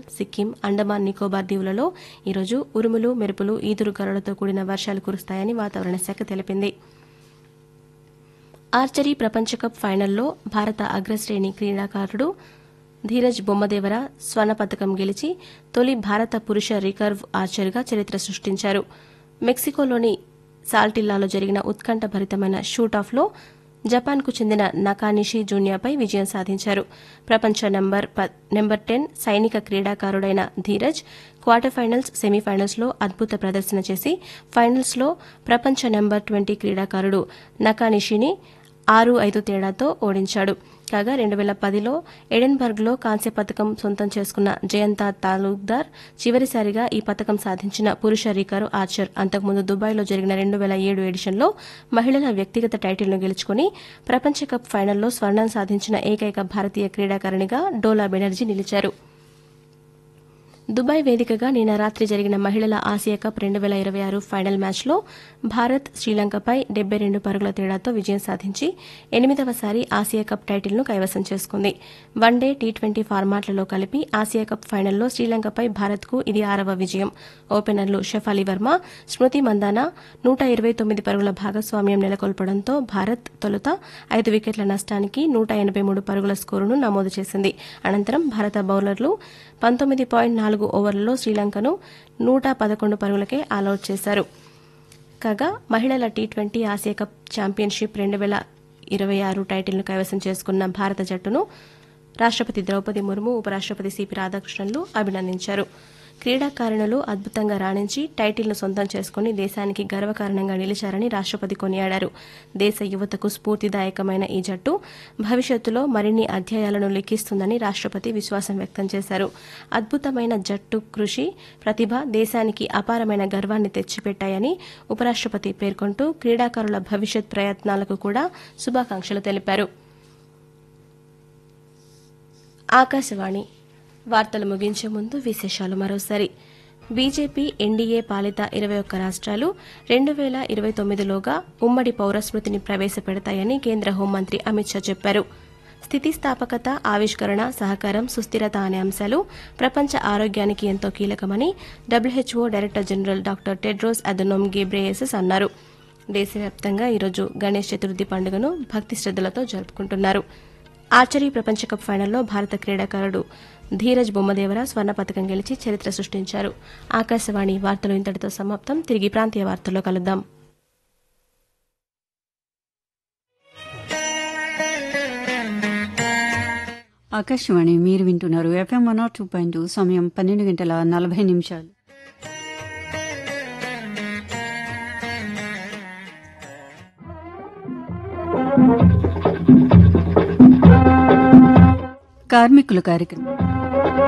సిక్కిం అండమాన్ నికోబార్ దీవులలో ఈరోజు ఉరుములు మెరుపులు ఈదురు గరులతో కూడిన వర్షాలు కురుస్తాయని వాతావరణ శాఖ తెలిపింది ఆర్చరీ ప్రపంచ కప్ ఫైనల్లో భారత అగ్రశ్రేణి క్రీడాకారుడు ధీరజ్ బొమ్మదేవర స్వర్ణ పథకం గెలిచి తొలి భారత పురుష రికర్వ్ ఆర్చర్గా చరిత్ర సృష్టించారు మెక్సికోలోని సాల్టిల్లాలో జరిగిన ఉత్కంఠభరితమైన షూటాఫ్లో జపాన్కు చెందిన నకానిషి జూనియాపై విజయం సాధించారు ప్రపంచ నెంబర్ ప- నెంబర్ టెన్ సైనిక క్రీడాకారుడైన ధీరజ్ క్వార్టర్ ఫైనల్స్ సెమీఫైనల్స్లో అద్భుత ప్రదర్శన చేసి ఫైనల్స్లో ప్రపంచ నెంబర్ ట్వంటీ క్రీడాకారుడు నకానిషిని ఆరు ఐదు తేడాతో ఓడించాడు కాగా రెండు వేల పదిలో ఎడెన్బర్గ్లో కాంస్య పథకం సొంతం చేసుకున్న జయంత తాలూక్దార్ చివరిసారిగా ఈ పథకం సాధించిన పురుష రికరు ఆర్చర్ అంతకుముందు దుబాయ్లో జరిగిన రెండు వేల ఏడు ఎడిషన్లో మహిళల వ్యక్తిగత టైటిల్ను గెలుచుకుని ప్రపంచ కప్ ఫైనల్లో స్వర్ణం సాధించిన ఏకైక భారతీయ క్రీడాకారిణిగా డోలా బెనర్జీ నిలిచారు దుబాయ్ వేదికగా నిన్న రాత్రి జరిగిన మహిళల ఆసియా కప్ రెండు వేల ఇరవై ఆరు ఫైనల్ మ్యాచ్లో భారత్ శ్రీలంకపై డెబ్బై రెండు పరుగుల తేడాతో విజయం సాధించి ఎనిమిదవసారి ఆసియా కప్ టైటిల్ను కైవసం చేసుకుంది వన్డే టీ ట్వంటీ ఫార్మాట్లలో కలిపి ఆసియా కప్ ఫైనల్లో శ్రీలంకపై భారత్కు ఇది ఆరవ విజయం ఓపెనర్లు షెఫాలి వర్మ స్మృతి మందాన నూట ఇరవై తొమ్మిది పరుగుల భాగస్వామ్యం నెలకొల్పడంతో భారత్ తొలుత ఐదు వికెట్ల నష్టానికి నూట ఎనబై మూడు పరుగుల స్కోరును నమోదు చేసింది అనంతరం భారత బౌలర్లు పంతొమ్మిది పాయింట్ నాలుగు ఓవర్లలో శ్రీలంకను నూట పదకొండు పరుగులకే ఆలౌట్ చేశారు కాగా మహిళల T twenty Asia cup championship రెండు వేల ఇరవై ఆరు టైటిల్ను కైవసం చేసుకున్న భారత జట్టును రాష్ట్రపతి ద్రౌపది ముర్ము ఉపరాష్ట్రపతి సిపి రాధాకృష్ణన్లు అభినందించారు క్రీడాకారిణులు అద్భుతంగా రాణించి టైటిల్ను సొంతం చేసుకుని దేశానికి గర్వకారణంగా నిలిచారని రాష్ట్రపతి కొనియాడారు దేశ యువతకు స్ఫూర్తిదాయకమైన ఈ జట్టు భవిష్యత్తులో మరిన్ని అధ్యాయాలను లిఖిస్తుందని రాష్ట్రపతి విశ్వాసం వ్యక్తం చేశారు అద్భుతమైన జట్టు కృషి ప్రతిభ దేశానికి అపారమైన గర్వాన్ని తెచ్చిపెట్టాయని ఉపరాష్ట్రపతి పేర్కొంటూ క్రీడాకారుల భవిష్యత్ ప్రయత్నాలకు కూడా శుభాకాంక్షలు తెలిపారు ఆకాశవాణి వార్తలు ముగించే ముందు విశేషాలు మరోసారి బీజేపీ ఎన్డీఏ పాలిత ఇరవై ఒక్క రాష్ట్రాలు రెండు వేల ఇరవై తొమ్మిదిలోగా ఉమ్మడి పౌరస్మృతిని ప్రవేశపెడతాయని కేంద్ర హోంమంత్రి అమిత్ షా చెప్పారు స్థితిస్థాపకత ఆవిష్కరణ సహకారం సుస్థిరత అనే అంశాలు ప్రపంచ ఆరోగ్యానికి ఎంతో కీలకమని WHO director general doctor Tedros Adhanom Ghebreyesus అన్నారు దేశవ్యాప్తంగా ఈరోజు గణేష్ చతుర్థి పండుగను భక్తి శ్రద్దలతో జరుపుకుంటున్నారు ఆర్చరీ ప్రపంచ కప్ ఫైనల్లో భారత క్రీడాకారుడు ధీరజ్ బొమ్మదేవర స్వర్ణ పథకం గెలిచి చరిత్ర సృష్టించారు ఆకాశవాణి వార్తలు ఇంతటితో సమాప్తం తిరిగి ప్రాంతీయ వార్తల్లో కలుద్దాం ఆకాశవాణి మీరు వింటున్నారు FM one two point two సమయం పన్నెండు గంటల నలభై నిమిషాలు కార్మికుల కార్యక్రమం